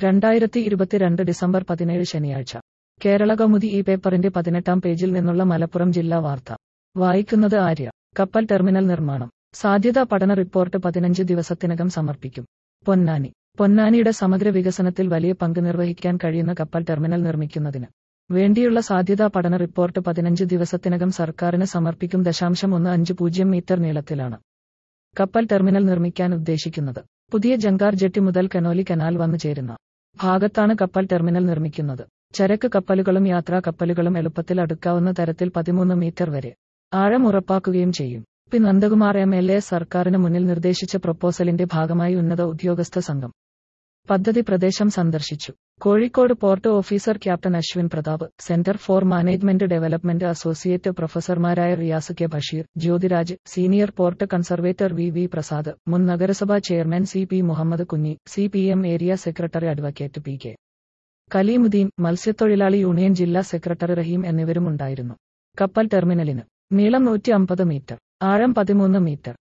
രണ്ടായിരത്തി ഇരുപത്തിരണ്ട് ഡിസംബർ പതിനേഴ് ശനിയാഴ്ച കേരള കൗമുദി ഈ പേപ്പറിന്റെ പതിനെട്ടാം പേജിൽ നിന്നുള്ള മലപ്പുറം ജില്ലാ വാർത്ത വായിക്കുന്നത് ആര്യ കപ്പൽ ടെർമിനൽ നിർമ്മാണം സാധ്യതാ പഠന റിപ്പോർട്ട് പതിനഞ്ച് ദിവസത്തിനകം സമർപ്പിക്കും പൊന്നാനി പൊന്നാനിയുടെ സമഗ്ര വികസനത്തിൽ വലിയ പങ്ക് നിർവഹിക്കാൻ കഴിയുന്ന കപ്പൽ ടെർമിനൽ നിർമ്മിക്കുന്നതിന് വേണ്ടിയുള്ള സാധ്യതാ പഠന റിപ്പോർട്ട് പതിനഞ്ച് ദിവസത്തിനകം സർക്കാരിന് സമർപ്പിക്കും ദശാംശം ഒന്ന് അഞ്ച് പൂജ്യം മീറ്റർ നീളത്തിലാണ് കപ്പൽ ടെർമിനൽ നിർമ്മിക്കാൻ ഉദ്ദേശിക്കുന്നത് പുതിയ ജങ്കാർ ജെട്ടി മുതൽ കനോലി കനാൽ വന്നു ചേരുന്ന ഭാഗത്താണ് കപ്പൽ ടെർമിനൽ നിർമ്മിക്കുന്നത് ചരക്ക് കപ്പലുകളും യാത്രാ കപ്പലുകളും എളുപ്പത്തിൽ അടുക്കാവുന്ന തരത്തിൽ പതിമൂന്ന് മീറ്റർ വരെ ആഴം ഉറപ്പാക്കുകയും ചെയ്യും P Nandakumar M L A സർക്കാരിന് മുന്നിൽ നിർദ്ദേശിച്ച പ്രപ്പോസലിന്റെ ഭാഗമായി ഉന്നത ഉദ്യോഗസ്ഥ സംഘം പദ്ധതി പ്രദേശം സന്ദർശിച്ചു Kozhikode port officer captain Ashwin Pratap centre for management development associate പ്രൊഫസർമാരായ Riyas K Basheer Jyothiraj senior port conservator V V Prasad മുൻ നഗരസഭാ chairman C P Muhammad Kunhi C P M area secretary advocate P K Kaleemuddin മത്സ്യത്തൊഴിലാളി യൂണിയൻ ജില്ലാ സെക്രട്ടറി റഹീം എന്നിവരും ഉണ്ടായിരുന്നു കപ്പൽ ടെർമിനലിന് നീളം നൂറ്റി അമ്പത് മീറ്റർ ആഴം പതിമൂന്ന് മീറ്റർ